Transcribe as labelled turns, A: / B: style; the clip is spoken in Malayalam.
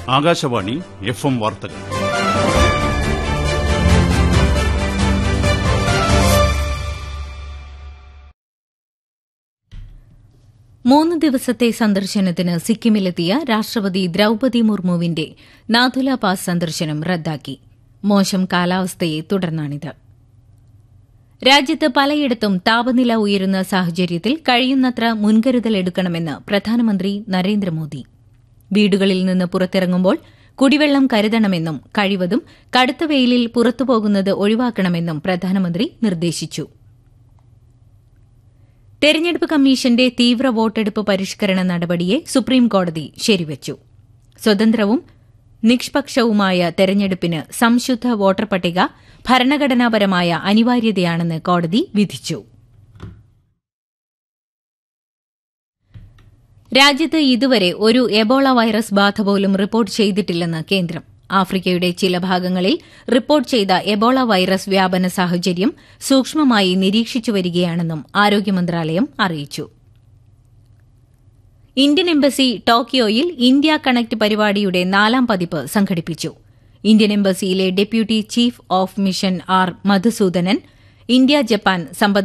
A: ആകാശവാണി എഫ് എം വാർത്തകൾ
B: മൂന്ന് ദിവസത്തെ സന്ദർശനത്തിന് സിക്കിമിലെത്തിയ രാഷ്ട്രപതി ദ്രൌപതി മുർമുവിന്റെ നാഥുല പാസ് സന്ദർശനം റദ്ദാക്കി മോശം കാലാവസ്ഥയെ തുടർന്നാണിത് രാജ്യത്ത് പലയിടത്തും താപനില ഉയരുന്ന സാഹചര്യത്തിൽ കഴിയുന്നത്ര മുൻകരുതൽ എടുക്കണമെന്ന് പ്രധാനമന്ത്രി നരേന്ദ്രമോദി വീടുകളിൽ നിന്ന് പുറത്തിറങ്ങുമ്പോൾ കുടിവെള്ളം കരുതണമെന്നും കഴിവതും കടുത്ത വെയിലിൽ പുറത്തുപോകുന്നത് ഒഴിവാക്കണമെന്നും പ്രധാനമന്ത്രി നിർദ്ദേശിച്ചു തെരഞ്ഞെടുപ്പ് കമ്മീഷന്റെ തീവ്ര വോട്ടെടുപ്പ് പരിഷ്കരണ നടപടിയെ സുപ്രീംകോടതി ശരിവച്ചു സ്വതന്ത്രവും നിഷ്പക്ഷവുമായ തെരഞ്ഞെടുപ്പിന് സംശുദ്ധ വോട്ടർ പട്ടിക ഭരണഘടനാപരമായ അനിവാര്യതയാണെന്ന് കോടതി വിധിച്ചു രാജ്യത്ത് ഇതുവരെ ഒരു എബോള വൈറസ് ബാധ പോലും റിപ്പോർട്ട് ചെയ്തിട്ടില്ലെന്ന് കേന്ദ്രം ആഫ്രിക്കയുടെ ചില ഭാഗങ്ങളിൽ റിപ്പോർട്ട് ചെയ്ത എബോള വൈറസ് വ്യാപന സാഹചര്യം സൂക്ഷ്മമായി നിരീക്ഷിച്ചു വരികയാണെന്നും ആരോഗ്യമന്ത്രാലയം അറിയിച്ചു ഇന്ത്യൻ എംബസി ടോക്കിയോയിൽ ഇന്ത്യ കണക്ട് പരിപാടിയുടെ നാലാം പതിപ്പ് സംഘടിപ്പിച്ചു ഇന്ത്യൻ എംബസിയിലെ deputy chief of mission R Madhusoodanan India Japan